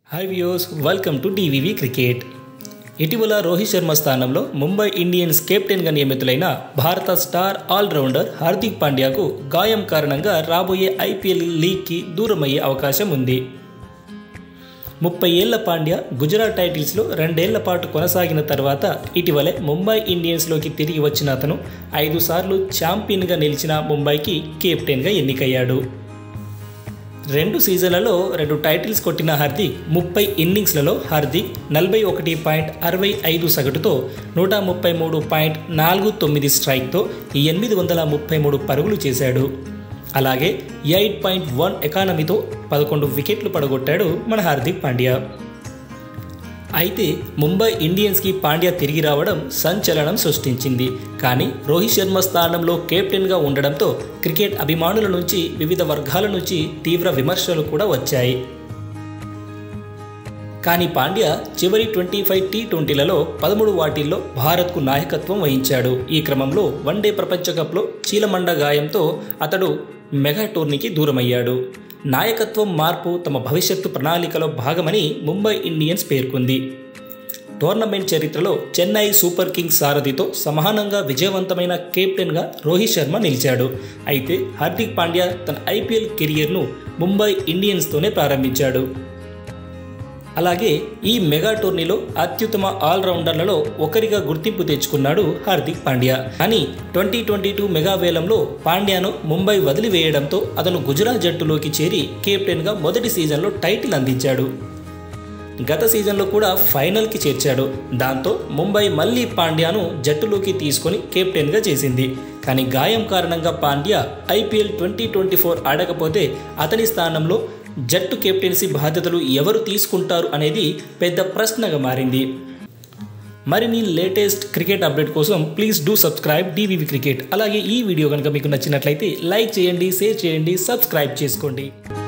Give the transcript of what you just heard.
high views welcome to TVV cricket ఇటీవల రోహిత్ శర్మ స్థానంలో Mumbai Indians కెప్టెన్గా నియమితులైన భారత స్టార్ ఆల్రౌండర్ హార్దిక్ పాండ్యాకు గాయం కారణంగా రాబోయే ఐపీఎల్ లీగ్కి దూరమయ్యే అవకాశం ఉంది ముప్పై ఏళ్ల పాండ్య గుజరాత్ టైటిల్స్లో రెండేళ్ల పాటు కొనసాగిన తర్వాత ఇటీవలే ముంబై ఇండియన్స్లోకి తిరిగి వచ్చిన అతను ఐదు సార్లు ఛాంపియన్గా నిలిచిన ముంబైకి కెప్టెన్గా ఎన్నికయ్యాడు రెండు సీజన్లలో రెండు టైటిల్స్ కొట్టిన హార్దిక్ ముప్పై ఇన్నింగ్స్లలో హార్దిక్ నలభై ఒకటి పాయింట్ అరవై ఐదు సగటుతో నూట ముప్పై మూడు పాయింట్ నాలుగు తొమ్మిది స్ట్రైక్తో ఎనిమిది వందల ముప్పై మూడు పరుగులు చేశాడు అలాగే ఎయిట్ పాయింట్ వన్ ఎకానమీతో పదకొండు వికెట్లు పడగొట్టాడు మన హార్దిక్ పాండ్యా అయితే ముంబై ఇండియన్స్కి పాండ్యా తిరిగి రావడం సంచలనం సృష్టించింది కానీ రోహిత్ శర్మ స్థానంలో కెప్టెన్గా ఉండడంతో క్రికెట్ అభిమానుల నుంచి వివిధ వర్గాల నుంచి తీవ్ర విమర్శలు కూడా వచ్చాయి కానీ పాండ్యా చివరి ట్వంటీ ఫైవ్ టీ ట్వంటీలలో పదమూడు వాటిల్లో భారత్కు నాయకత్వం వహించాడు ఈ క్రమంలో వన్డే ప్రపంచ కప్లో చీలమండ గాయంతో అతడు మెగా టోర్నీకి దూరమయ్యాడు నాయకత్వం మార్పు తమ భవిష్యత్తు ప్రణాళికలో భాగమని ముంబై ఇండియన్స్ పేర్కొంది టోర్నమెంట్ చరిత్రలో చెన్నై సూపర్ కింగ్స్ సారథితో సమానంగా విజయవంతమైన కెప్టెన్గా రోహిత్ శర్మ నిలిచాడు అయితే హార్దిక్ పాండ్యా తన ఐపీఎల్ కెరియర్ను ముంబై ఇండియన్స్తోనే ప్రారంభించాడు అలాగే ఈ మెగా టోర్నీలో అత్యుత్తమ ఆల్రౌండర్లలో ఒకరిగా గుర్తింపు తెచ్చుకున్నాడు హార్దిక్ పాండ్యా కానీ ట్వంటీ ట్వంటీ టూ మెగా వేలంలో పాండ్యాను ముంబై వదిలివేయడంతో అతను గుజరాత్ జట్టులోకి చేరి కెప్టెన్గా మొదటి సీజన్లో టైటిల్ అందించాడు గత సీజన్లో కూడా ఫైనల్కి చేర్చాడు దాంతో ముంబై మళ్ళీ పాండ్యాను జట్టులోకి తీసుకొని కెప్టెన్గా చేసింది కానీ గాయం కారణంగా Pandya IPL twenty twenty four ఆడకపోతే అతని స్థానంలో జట్టు కెప్టెన్సీ బాధ్యతలు ఎవరు తీసుకుంటారు అనేది పెద్ద ప్రశ్నగా మారింది మరిన్ని లేటెస్ట్ క్రికెట్ అప్డేట్ కోసం please do subscribe DVV cricket అలాగే ఈ వీడియో కనుక మీకు నచ్చినట్లయితే లైక్ చేయండి షేర్ చేయండి సబ్స్క్రైబ్ చేసుకోండి